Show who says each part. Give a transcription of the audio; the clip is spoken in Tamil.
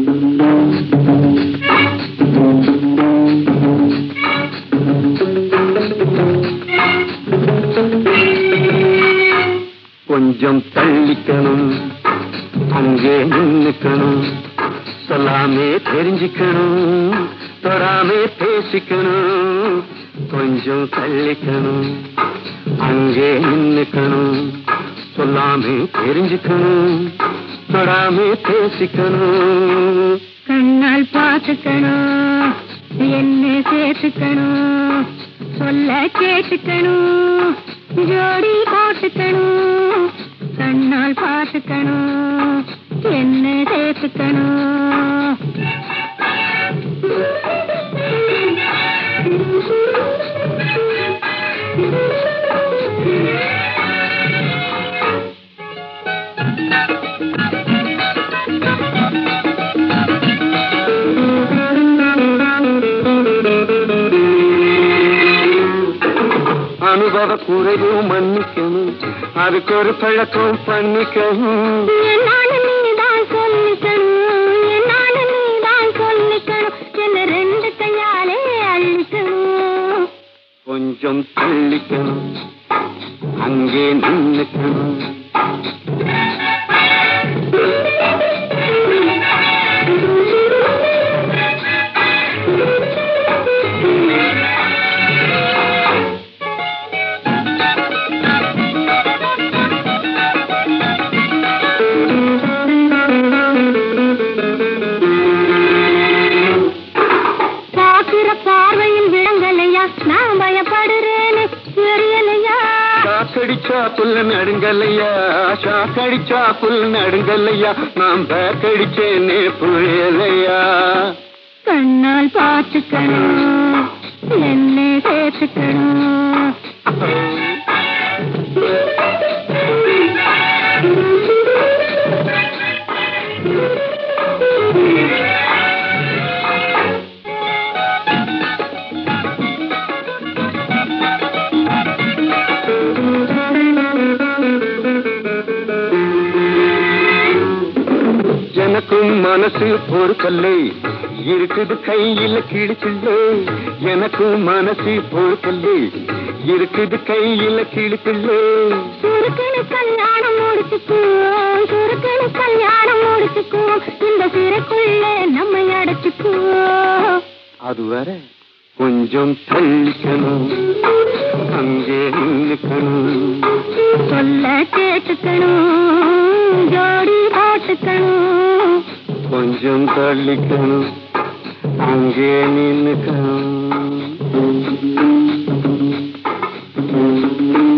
Speaker 1: கொஞ்சம் தள்ளிக்கணும் அங்கே நின்னுக்கணும் சொல்லாமே தெரிஞ்சுக்கணும் தொடாமே பேசிக்கணும் கொஞ்சம் தள்ளிக்கணும் அங்கே நின்னுக்கணும் சொல்லாமே தெரிஞ்சுக்கணும் தொடாமே பேசிக்கணும்
Speaker 2: கண்ணால் பார்த்துக்கணும் என்ன சேர்த்துக்கணும் சொல்ல கேட்டுக்கணும் ஜோடி போட்டுக்கணும் கண்ணால் பார்த்துக்கணும் என்ன சேர்த்துக்கணும்
Speaker 1: அனுபவ குறைவும் மன்னிக்கணும் அதுக்கு ஒரு பழக்கம் பண்ணிக்கணும்
Speaker 2: என்னால நீதான் சொல்லிக்கணும் என்னால நீதான் சொல்லிக்கணும் என்ன ரெண்டு கையாலே அள்ளிக்கணும்
Speaker 1: கொஞ்சம் தள்ளிக்கணும் அங்கே நின்னுக்கணும்
Speaker 2: பாக்குற பார்வையில் விளங்கலையா நான் பயப்படுறேன்னு தெரியலையா
Speaker 1: சாக்கடிச்சா புல்ல நடுங்கல்லையா சாக்கடிச்சா புல் நடுங்கல்லையா நான் பேக்கடிச்சேனே புரியலையா
Speaker 2: கண்ணால் பார்த்துக்கணும் என்ன சேர்த்துக்கணும்
Speaker 1: எனக்கும் மனசு பொறுக்கல்லை இருக்குது கையில கிழிச்சில்லை எனக்கும் மனசு பொறுக்கல்லை இருக்குது கையில கிழிச்சில்லை
Speaker 2: சுருக்கனு கல்யாணம் முடிச்சுக்குவோம் சுருக்கனு கல்யாணம் முடிச்சுக்குவோம் இந்த சிறைக்குள்ளே நம்மை அடைச்சுக்குவோம்
Speaker 1: அதுவரை கொஞ்சம் தள்ளிக்கணும் அங்கே நின்னுக்கணும்
Speaker 2: சொல்ல கேட்டுக்கணும் ஜோடி போட்டுக்கணும்
Speaker 1: கொஞ்சம் தள்ளிக்கணும் அங்கே நின்னுக்கணும்